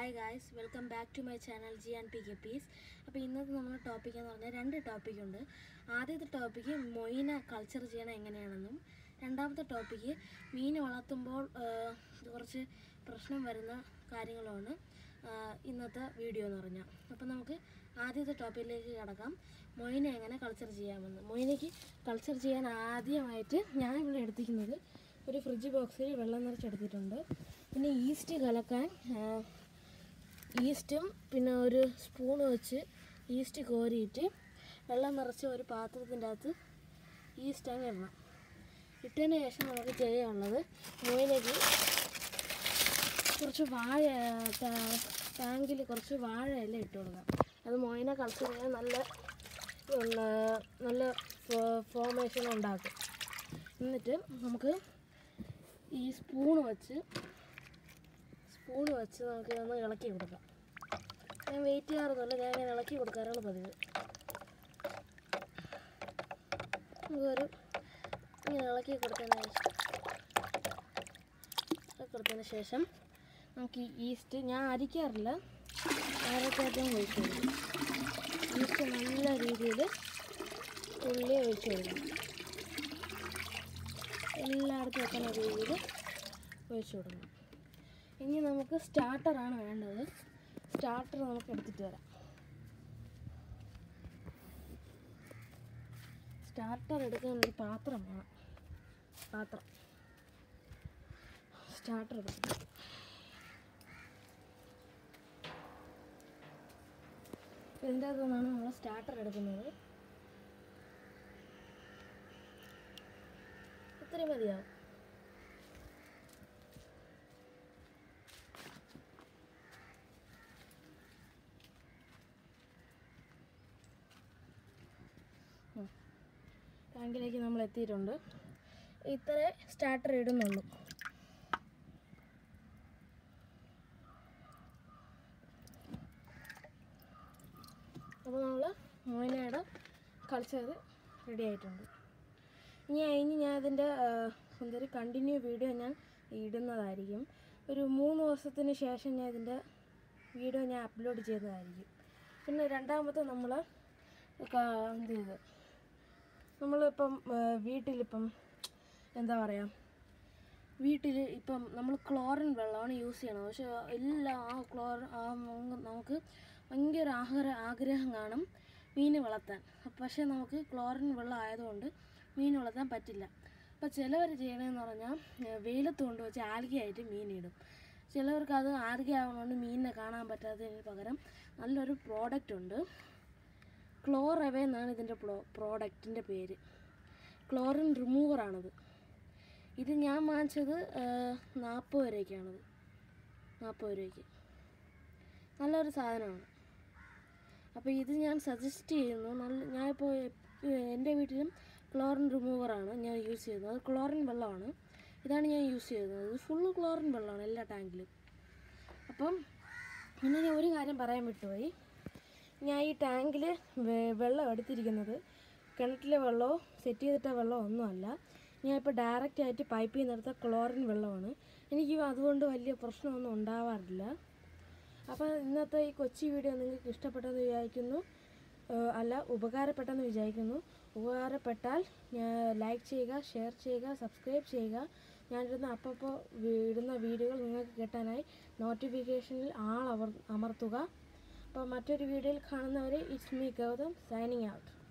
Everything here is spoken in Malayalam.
hi guys welcome back to my channel G and P K peace അപ്പോൾ ഇന്നത്തെ നമ്മുടെ ടോപ്പിക് എന്ന് പറഞ്ഞാൽ രണ്ട് ടോപ്പിക് ഉണ്ട് ആദ്യത്തെ ടോപ്പിക്ക് മൊയിന കൾച്ചർ ചെയ്യണം എങ്ങനെയാണെന്നും രണ്ടാമത്തെ ടോപ്പിക്ക് മീൻ വളർത്തുമ്പോൾ ആ, കുറച്ച് പ്രശ്നം വരുന്ന കാര്യങ്ങളുമാണ് ആ, ഇന്നത്തെ വീഡിയോ എന്ന് പറഞ്ഞാൽ അപ്പോൾ നമുക്ക് ആദ്യത്തെ ടോപ്പിക്കിലേക്ക് കിടക്കാം മൊയിന എങ്ങനെ കൾച്ചർ ചെയ്യാമെന്ന് മൊയിനയ്ക്ക് കൾച്ചർ ചെയ്യാൻ ആദ്യമായിട്ട് ഞാൻ ഇവിടെ എടുത്തിരിക്കുന്നത് ഒരു ഫ്രിഡ്ജ് ബോക്സിൽ വെള്ളം നിറച്ചെടുത്തിട്ടുണ്ട് പിന്നെ ഈസ്റ്റ് കലക്കാൻ ആ, ഈസ്റ്റും പിന്നെ ഒരു സ്പൂൺ വെച്ച് ഈസ്റ്റ് കോരിയിട്ട് വെള്ളം നിറച്ച ഒരു പാത്രത്തിൻ്റെ അകത്ത് ഈസ്റ്റ് അങ്ങ് ഇടണം ഇട്ടതിന് ശേഷം നമുക്ക് ചെയ്യാനുള്ളത് മോയിലേക്ക് കുറച്ച് വാഴ ടാങ്കിൽ കുറച്ച് വാഴ ഇല ഇട്ട് കൊടുക്കാം അത് മോയിനെ കളച്ച് ചെയ്യാൻ നല്ല ഉള്ള നല്ല ഫോർമേഷൻ ഉണ്ടാക്കും എന്നിട്ട് നമുക്ക് ഈ സ്പൂൺ വെച്ച് സ്പൂൺ വെച്ച് നമുക്ക് ഒന്ന് ഇളക്കി കൊടുക്കാം ഞാൻ വെയിറ്റ് ചെയ്യാറൊന്നുമില്ല ഞാൻ ഇങ്ങനെ ഇളക്കി കൊടുക്കാറാണ് പതിവ് നമുക്കൊരു ഇങ്ങനെ ഇളക്കി കൊടുത്തതിന് ശേഷം ഇളക്കി കൊടുത്തതിന് ശേഷം നമുക്ക് ഈ ഈസ്റ്റ് ഞാൻ അരിക്കാറില്ല അരക്കകത്തും ഒഴിച്ചു കൊടുക്കും ഈസ്റ്റ് നല്ല രീതിയിൽ ഉള്ളി ഒഴിച്ചു കൊടുക്കണം എല്ലായിടത്തും എത്തുന്ന രീതിയിൽ ഒഴിച്ചു കൊടുക്കണം ഇനി നമുക്ക് സ്റ്റാർട്ടറാണ് വേണ്ടത് സ്റ്റാർട്ടർ നമുക്ക് എടുത്തിട്ട് വരാം സ്റ്റാർട്ടർ എടുക്കാൻ ഒരു പാത്രം വേണം പാത്രം സ്റ്റാർട്ടർ എടുക്കണം ഇതിൻ്റെ അകത്തു നിന്നാണ് നമ്മൾ സ്റ്റാർട്ടർ എടുക്കുന്നത് ഇത്രയും മതിയാവും ടാങ്കിലേക്ക് നമ്മൾ എത്തിയിട്ടുണ്ട് ഇത്രേ സ്റ്റാർട്ടർ ഇടുന്നുള്ളൂ അപ്പോൾ നമ്മൾ മോയിനയുടെ കൾച്ചർ റെഡി ആയിട്ടുണ്ട് ഇനി കഴിഞ്ഞ് ഞാൻ ഇതിൻ്റെ എന്തൊരു കണ്ടിന്യൂ വീഡിയോ ഞാൻ ഇടുന്നതായിരിക്കും ഒരു മൂന്ന് ദിവസത്തിന് ശേഷം ഞാൻ ഇതിൻ്റെ വീഡിയോ ഞാൻ അപ്ലോഡ് ചെയ്യുന്നതായിരിക്കും പിന്നെ രണ്ടാമത്തെ നമ്മൾ എന്ത് ചെയ്ത് നമ്മളിപ്പം ആ, വീട്ടിലിപ്പം എന്താ പറയുക വീട്ടിൽ ഇപ്പം നമ്മൾ ക്ലോറിൻ വെള്ളമാണ് യൂസ് ചെയ്യണത് പക്ഷെ എല്ലാ ആ ക്ലോർ ആ നമുക്ക് നമുക്ക് ഭയങ്കര ആഹാര ആഗ്രഹം കാണും മീൻ വളർത്താൻ പക്ഷേ നമുക്ക് ക്ലോറിൻ വെള്ളം ആയതുകൊണ്ട് മീൻ വളർത്താൻ പറ്റില്ല അപ്പോൾ ചിലവർ ചെയ്യണമെന്ന് പറഞ്ഞാൽ ഏ, വെയിലത്ത് കൊണ്ടുവച്ച് ആൽഗയായിട്ട് മീനിടും ചിലവർക്ക് അത് ആൽഗ ആവുന്നതുകൊണ്ട് മീനിനെ കാണാൻ പറ്റാത്തതിന് പകരം നല്ലൊരു പ്രോഡക്റ്റ് ഉണ്ട് ക്ലോറവേ എന്നാണ് ഇതിൻ്റെ പ്രോ പ്രോഡക്റ്റിൻ്റെ പേര് ക്ലോറിൻ റിമൂവറാണിത് ഇത് ഞാൻ വാങ്ങിച്ചത് നാൽപ്പത് രൂപയ്ക്കാണത് നാൽപ്പത് രൂപയ്ക്ക് നല്ലൊരു സാധനമാണ് അപ്പോൾ ഇത് ഞാൻ സജസ്റ്റ് ചെയ്യുന്നു നല്ല ഞാനിപ്പോൾ എൻ്റെ വീട്ടിലും ക്ലോറിൻ റിമൂവറാണ് ഞാൻ യൂസ് ചെയ്യുന്നത് അത് ക്ലോറിൻ വെള്ളമാണ് ഇതാണ് ഞാൻ യൂസ് ചെയ്യുന്നത് ഇത് ഫുള്ള് ക്ലോറിൻ വെള്ളമാണ് എല്ലാ ടാങ്കിലും അപ്പം പിന്നെ ഞാൻ ഒരു കാര്യം പറയാൻ വിട്ടുപോയി ഞാൻ ഈ ടാങ്കിൽ വെള്ളം എടുത്തിരിക്കുന്നത് കിണറ്റിലെ വെള്ളമോ സെറ്റ് ചെയ്തിട്ട വെള്ളമോ ഒന്നുമല്ല ഞാൻ ഇപ്പോൾ ഡയറക്റ്റ് ആയിട്ട് പൈപ്പിൽ നിന്ന് എടുത്ത ക്ലോറിൻ വെള്ളമാണ് എനിക്ക് അതുകൊണ്ട് വലിയ പ്രശ്നമൊന്നും ഉണ്ടാവാറില്ല അപ്പോൾ ഇന്നത്തെ ഈ കൊച്ചി വീഡിയോ നിങ്ങൾക്ക് ഇഷ്ടപ്പെട്ടെന്ന് വിചാരിക്കുന്നു ഏഹ് അല്ല ഉപകാരപ്പെട്ടെന്ന് വിചാരിക്കുന്നു ഉപകാരപ്പെട്ടാൽ ലൈക്ക് ചെയ്യുക ഷെയർ ചെയ്യുക സബ്സ്ക്രൈബ് ചെയ്യുക ഞാനിടുന്ന അപ്പോൾ ഇടുന്ന വീഡിയോകൾ നിങ്ങൾക്ക് കിട്ടാനായി നോട്ടിഫിക്കേഷനിൽ ആൾ അവർ അമർത്തുക അപ്പോൾ മറ്റൊരു വീഡിയോയിൽ കാണുന്നവരെ it's me Gautham signing out